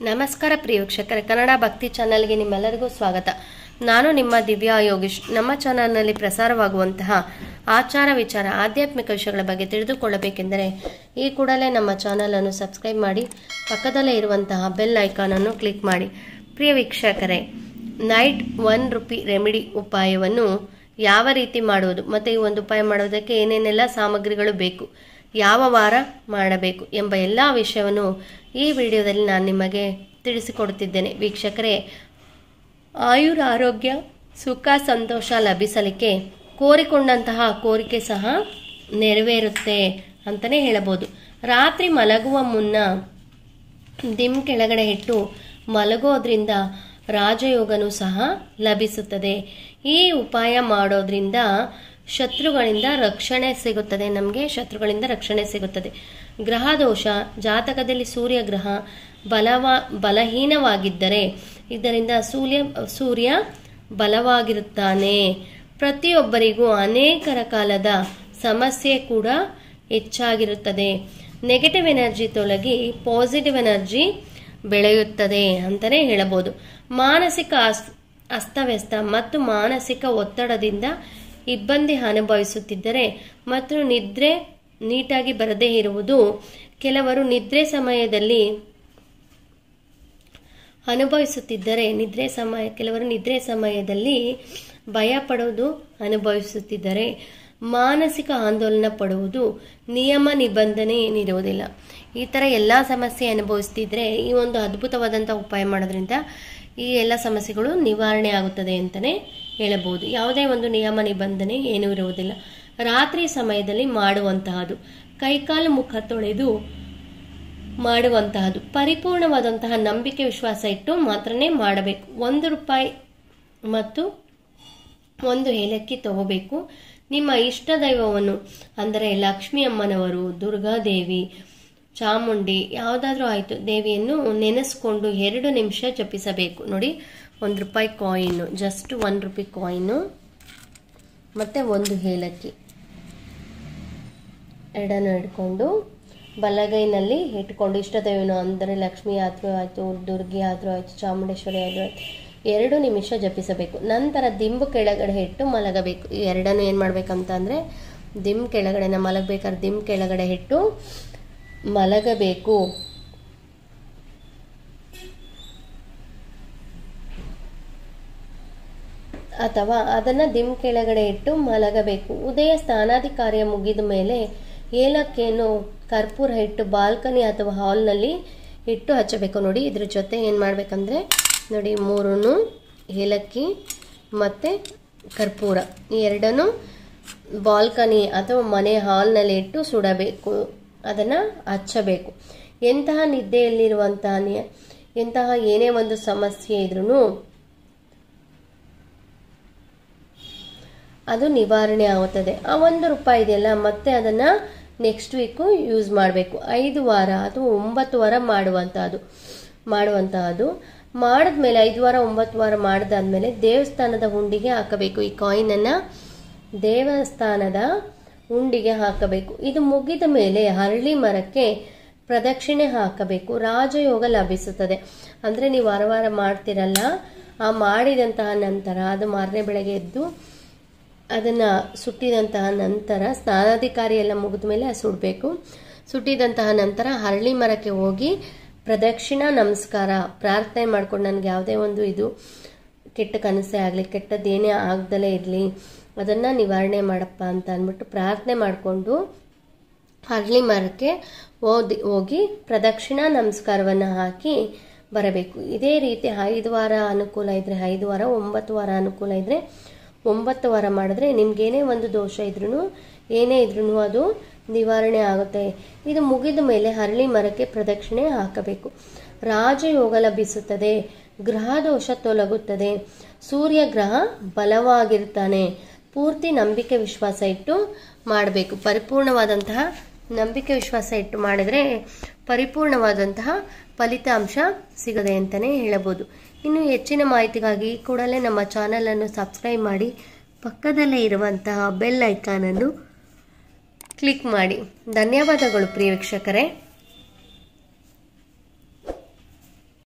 ನಮಸ್ಕಾರ ಪ್ರಿಯ ವೀಕ್ಷಕರೇ ಕನ್ನಡ ಭಕ್ತಿ ಚಾನಲ್ಗೆ ನಿಮ್ಮೆಲ್ಲರಿಗೂ ಸ್ವಾಗತ ನಾನು ನಿಮ್ಮ ದಿವ್ಯಾ ಯೋಗೀಶ್ ನಮ್ಮ ಚಾನಲ್ನಲ್ಲಿ ಪ್ರಸಾರವಾಗುವಂತಹ ಆಚಾರ ವಿಚಾರ ಆಧ್ಯಾತ್ಮಿಕ ವಿಷಯಗಳ ಬಗ್ಗೆ ತಿಳಿದುಕೊಳ್ಳಬೇಕೆಂದರೆ ಈ ಕೂಡಲೇ ನಮ್ಮ ಚಾನಲನ್ನು ಸಬ್ಸ್ಕ್ರೈಬ್ ಮಾಡಿ ಪಕ್ಕದಲ್ಲೇ ಇರುವಂತಹ ಬೆಲ್ ಐಕಾನನ್ನು ಕ್ಲಿಕ್ ಮಾಡಿ ಪ್ರಿಯ ವೀಕ್ಷಕರೇ ನೈಟ್ ಒನ್ ರುಪಿ ರೆಮಿಡಿ ಉಪಾಯವನ್ನು ಯಾವ ರೀತಿ ಮಾಡುವುದು ಮತ್ತು ಈ ಒಂದು ಉಪಾಯ ಮಾಡೋದಕ್ಕೆ ಏನೇನೆಲ್ಲ ಸಾಮಗ್ರಿಗಳು ಬೇಕು ಯಾವ ವಾರ ಮಾಡಬೇಕು ಎಂಬ ಎಲ್ಲ ವಿಷಯವನ್ನು ಈ ವಿಡಿಯೋದಲ್ಲಿ ನಾನು ನಿಮಗೆ ತಿಳಿಸಿಕೊಡುತ್ತಿದ್ದೇನೆ ವೀಕ್ಷಕರೇ ಆಯುರ ಆರೋಗ್ಯ ಸುಖ ಸಂತೋಷ ಲಭಿಸಲಿಕ್ಕೆ ಕೋರಿಕೊಂಡಂತಹ ಕೋರಿಕೆ ಸಹ ನೆರವೇರುತ್ತೆ ಅಂತಲೇ ಹೇಳಬಹುದು ರಾತ್ರಿ ಮಲಗುವ ಮುನ್ನ ದಿಮ್ ಕೆಳಗಡೆ ಇಟ್ಟು ಮಲಗೋದ್ರಿಂದ ರಾಜಯೋಗನೂ ಸಹ ಲಭಿಸುತ್ತದೆ ಈ ಉಪಾಯ ಮಾಡೋದ್ರಿಂದ ಶತ್ರುಗಳಿಂದ ರಕ್ಷಣೆ ಸಿಗುತ್ತದೆ ನಮಗೆ ಶತ್ರುಗಳಿಂದ ರಕ್ಷಣೆ ಸಿಗುತ್ತದೆ ಗ್ರಹ ದೋಷ ಜಾತಕದಲ್ಲಿ ಸೂರ್ಯ ಗ್ರಹ ಬಲವ ಬಲಹೀನವಾಗಿದ್ದರೆ ಇದರಿಂದ ಸೂರ್ಯ ಸೂರ್ಯ ಬಲವಾಗಿರುತ್ತಾನೆ ಪ್ರತಿಯೊಬ್ಬರಿಗೂ ಅನೇಕರ ಕಾಲದ ಸಮಸ್ಯೆ ಕೂಡ ಹೆಚ್ಚಾಗಿರುತ್ತದೆ ನೆಗೆಟಿವ್ ಎನರ್ಜಿ ತೊಲಗಿ ಪಾಸಿಟಿವ್ ಎನರ್ಜಿ ಬೆಳೆಯುತ್ತದೆ ಅಂತಲೇ ಹೇಳಬಹುದು ಮಾನಸಿಕ ಅಸ್- ಅಸ್ತವ್ಯಸ್ತ ಮತ್ತು ಮಾನಸಿಕ ಒತ್ತಡದಿಂದ ಇಬ್ಬಂದಿ ಅನುಭವಿಸುತ್ತಿದ್ದರೆ ಮತ್ತು ನಿದ್ರೆ ನೀಟಾಗಿ ಬರದೇ ಇರುವುದು ಕೆಲವರು ನಿದ್ರೆ ಸಮಯದಲ್ಲಿ ಅನುಭವಿಸುತ್ತಿದ್ದರೆ ನಿದ್ರೆ ಸಮಯ ಕೆಲವರು ನಿದ್ರೆ ಸಮಯದಲ್ಲಿ ಭಯ ಪಡುವುದು ಅನುಭವಿಸುತ್ತಿದ್ದರೆ ಮಾನಸಿಕ ಆಂದೋಲನ ಪಡುವುದು ನಿಯಮ ನಿಬಂಧನೆ ಏನಿರುವುದಿಲ್ಲ ಈ ಥರ ಎಲ್ಲ ಸಮಸ್ಯೆ ಅನುಭವಿಸ್ತಿದ್ರೆ ಈ ಒಂದು ಅದ್ಭುತವಾದಂಥ ಉಪಾಯ ಮಾಡೋದ್ರಿಂದ ಈ ಎಲ್ಲ ಸಮಸ್ಯೆಗಳು ನಿವಾರಣೆ ಆಗುತ್ತದೆ ಅಂತಲೇ ಹೇಳಬಹುದು ಯಾವುದೇ ಒಂದು ನಿಯಮ ನಿಬಂಧನೆ ಏನೂ ಇರುವುದಿಲ್ಲ ರಾತ್ರಿ ಸಮಯದಲ್ಲಿ ಮಾಡುವಂತಹದ್ದು ಕೈಕಾಲು ಮುಖ ತೊಳೆದು ಮಾಡುವಂತಹದ್ದು ಪರಿಪೂರ್ಣವಾದಂತಹ ನಂಬಿಕೆ ವಿಶ್ವಾಸ ಇಟ್ಟು ಮಾತ್ರನೇ ಮಾಡಬೇಕು ಒಂದು ರೂಪಾಯಿ ಮತ್ತು ಒಂದು ಏಲಕ್ಕಿ ತಗೋಬೇಕು ನಿಮ್ಮ ಇಷ್ಟ ದೈವವನ್ನು ಅಂದರೆ ಲಕ್ಷ್ಮೀ ಅಮ್ಮನವರು ದುರ್ಗಾದೇವಿ ಚಾಮುಂಡಿ ಯಾವುದಾದ್ರೂ ಆಯಿತು ದೇವಿಯನ್ನು ನೆನೆಸ್ಕೊಂಡು ಎರಡು ನಿಮಿಷ ಜಪಿಸಬೇಕು ನೋಡಿ ಒಂದು ರೂಪಾಯಿ coin just one rupee coin ಮತ್ತು ಒಂದು ಏಲಕ್ಕಿ ಎರಡನ್ನು ಹಿಡ್ಕೊಂಡು ಬಲಗೈನಲ್ಲಿ ಇಟ್ಕೊಂಡು ಇಷ್ಟದೇವನು ಅಂದರೆ ಲಕ್ಷ್ಮಿ ಆದರೂ ಆಯಿತು ದುರ್ಗಿ ಆದರೂ ಆಯಿತು ಚಾಮುಂಡೇಶ್ವರಿ ಆದರೂ ಆಯಿತು ಎರಡು ನಿಮಿಷ ಜಪಿಸಬೇಕು ನಂತರ ದಿಂಬು ಕೆಳಗಡೆ ಇಟ್ಟು ಮಲಗಬೇಕು ಈ ಎರಡನ್ನು ಏನು ಮಾಡ್ಬೇಕಂತ ಅಂದರೆ ದಿಂಬು ಕೆಳಗಡೆನ ಮಲಗಬೇಕಾದ್ರೆ ದಿಂಬು ಕೆಳಗಡೆ ಇಟ್ಟು ಮಲಗಬೇಕು ಅಥವಾ ಅದನ್ನು ದಿಮ್ ಕೆಳಗಡೆ ಇಟ್ಟು ಮಲಗಬೇಕು ಉದಯ ಸ್ನಾನಾದಿ ಕಾರ್ಯ ಮುಗಿದ ಮೇಲೆ ಏಲಕ್ಕಿಯನ್ನು ಕರ್ಪೂರ ಇಟ್ಟು ಬಾಲ್ಕನಿ ಅಥವಾ ಹಾಲ್ನಲ್ಲಿ ಇಟ್ಟು ಹಚ್ಚಬೇಕು ನೋಡಿ ಇದ್ರ ಜೊತೆ ಏನು ಮಾಡಬೇಕಂದ್ರೆ ನೋಡಿ ಮೂರೂ ಏಲಕ್ಕಿ ಮತ್ತು ಕರ್ಪೂರ ಈ ಎರಡನ್ನು ಬಾಲ್ಕನಿ ಅಥವಾ ಮನೆ ಹಾಲ್ನಲ್ಲಿ ಇಟ್ಟು ಸುಡಬೇಕು ಅದನ್ನು ಹಚ್ಚಬೇಕು ಎಂತಹ ನಿದ್ದೆಯಲ್ಲಿರುವಂತಹ ನಿ- ಎಂತಹ ಏನೇ ಒಂದು ಸಮಸ್ಯೆ ಇದ್ರೂ ಅದು ನಿವಾರಣೆ ಆಗುತ್ತದೆ ಆ ಒಂದು ರೂಪಾಯಿ ಇದೆಯಲ್ಲ ಮತ್ತೆ ಅದನ್ನು ನೆಕ್ಸ್ಟ್ ವೀಕು ಯೂಸ್ ಮಾಡಬೇಕು ಐದು ವಾರ ಅಥವಾ ಒಂಬತ್ತು ವಾರ ಮಾಡುವಂತಹದ್ದು ಮಾಡುವಂತಹದ್ದು ಮಾಡಿದ್ಮೇಲೆ ಐದು ವಾರ ಒಂಬತ್ತು ವಾರ ಮಾಡಿದಾದ್ಮೇಲೆ ದೇವಸ್ಥಾನದ ಹುಂಡಿಗೆ ಹಾಕಬೇಕು ಈ ಕಾಯಿನನ್ನು ದೇವಸ್ಥಾನದ ಹುಂಡಿಗೆ ಹಾಕಬೇಕು ಇದು ಮುಗಿದ ಮೇಲೆ ಹರಳಿ ಮರಕ್ಕೆ ಪ್ರದಕ್ಷಿಣೆ ಹಾಕಬೇಕು ರಾಜಯೋಗ ಲಭಿಸುತ್ತದೆ ಅಂದರೆ ನೀವು ವಾರ ವಾರ ಮಾಡ್ತಿರಲ್ಲ ಆ ಮಾಡಿದಂತಹ ನಂತರ ಅದು ಮಾರನೇ ಬೆಳಗ್ಗೆ ಎದ್ದು ಅದನ್ನು ಸುಟ್ಟಿದಂತಹ ನಂತರ ಸ್ನಾನಾಧಿಕಾರಿ ಎಲ್ಲ ಮುಗಿದ ಮೇಲೆ ಸುಡಬೇಕು ಸುಟ್ಟಿದಂತಹ ನಂತರ ಹರಳಿ ಮರಕ್ಕೆ ಹೋಗಿ ಪ್ರದಕ್ಷಿಣಾ ನಮಸ್ಕಾರ ಪ್ರಾರ್ಥನೆ ಮಾಡ್ಕೊಂಡು ನನಗೆ ಯಾವುದೇ ಒಂದು ಇದು ಕೆಟ್ಟ ಕನಸೇ ಆಗಲಿ ಕೆಟ್ಟದ್ದೇನೇ ಆಗ್ದಲೇ ಇರಲಿ ಅದನ್ನು ನಿವಾರಣೆ ಮಾಡಪ್ಪ ಅಂತ ಅಂದ್ಬಿಟ್ಟು ಪ್ರಾರ್ಥನೆ ಮಾಡಿಕೊಂಡು ಹರಳಿ ಮರಕ್ಕೆ ಓದಿ ಹೋಗಿ ಪ್ರದಕ್ಷಿಣಾ ನಮಸ್ಕಾರವನ್ನು ಹಾಕಿ ಬರಬೇಕು ಇದೇ ರೀತಿ ಐದು ವಾರ ಅನುಕೂಲ ಇದ್ದರೆ ಐದು ವಾರ ಒಂಬತ್ತು ವಾರ ಅನುಕೂಲ ಇದ್ದರೆ ಒಂಬತ್ತು ವಾರ ಮಾಡಿದ್ರೆ ನಿಮ್ಗೇನೇ ಒಂದು ದೋಷ ಇದ್ರೂ ಏನೇ ಇದ್ರೂ ಅದು ನಿವಾರಣೆ ಆಗುತ್ತೆ ಇದು ಮುಗಿದ ಮೇಲೆ ಹರಳಿ ಮರಕ್ಕೆ ಪ್ರದಕ್ಷಿಣೆ ಹಾಕಬೇಕು ರಾಜಯೋಗ ಲಭಿಸುತ್ತದೆ ಗ್ರಹ ದೋಷ ತೊಲಗುತ್ತದೆ ಸೂರ್ಯ ಗ್ರಹ ಬಲವಾಗಿರ್ತಾನೆ ಪೂರ್ತಿ ನಂಬಿಕೆ ವಿಶ್ವಾಸ ಇಟ್ಟು ಮಾಡಬೇಕು ಪರಿಪೂರ್ಣವಾದಂತಹ ನಂಬಿಕೆ ವಿಶ್ವಾಸ ಇಟ್ಟು ಮಾಡಿದರೆ ಪರಿಪೂರ್ಣವಾದಂತಹ ಫಲಿತಾಂಶ ಸಿಗದೆ ಅಂತಲೇ ಹೇಳಬಹುದು ಇನ್ನು ಹೆಚ್ಚಿನ ಮಾಹಿತಿಗಾಗಿ ಈ ಕೂಡಲೇ ನಮ್ಮ ಚಾನಲನ್ನು ಸಬ್ಸ್ಕ್ರೈಬ್ ಮಾಡಿ ಪಕ್ಕದಲ್ಲೇ ಇರುವಂತಹ ಬೆಲ್ ಐಕಾನನ್ನು ಕ್ಲಿಕ್ ಮಾಡಿ ಧನ್ಯವಾದಗಳು ಪ್ರಿಯ ವೀಕ್ಷಕರೇ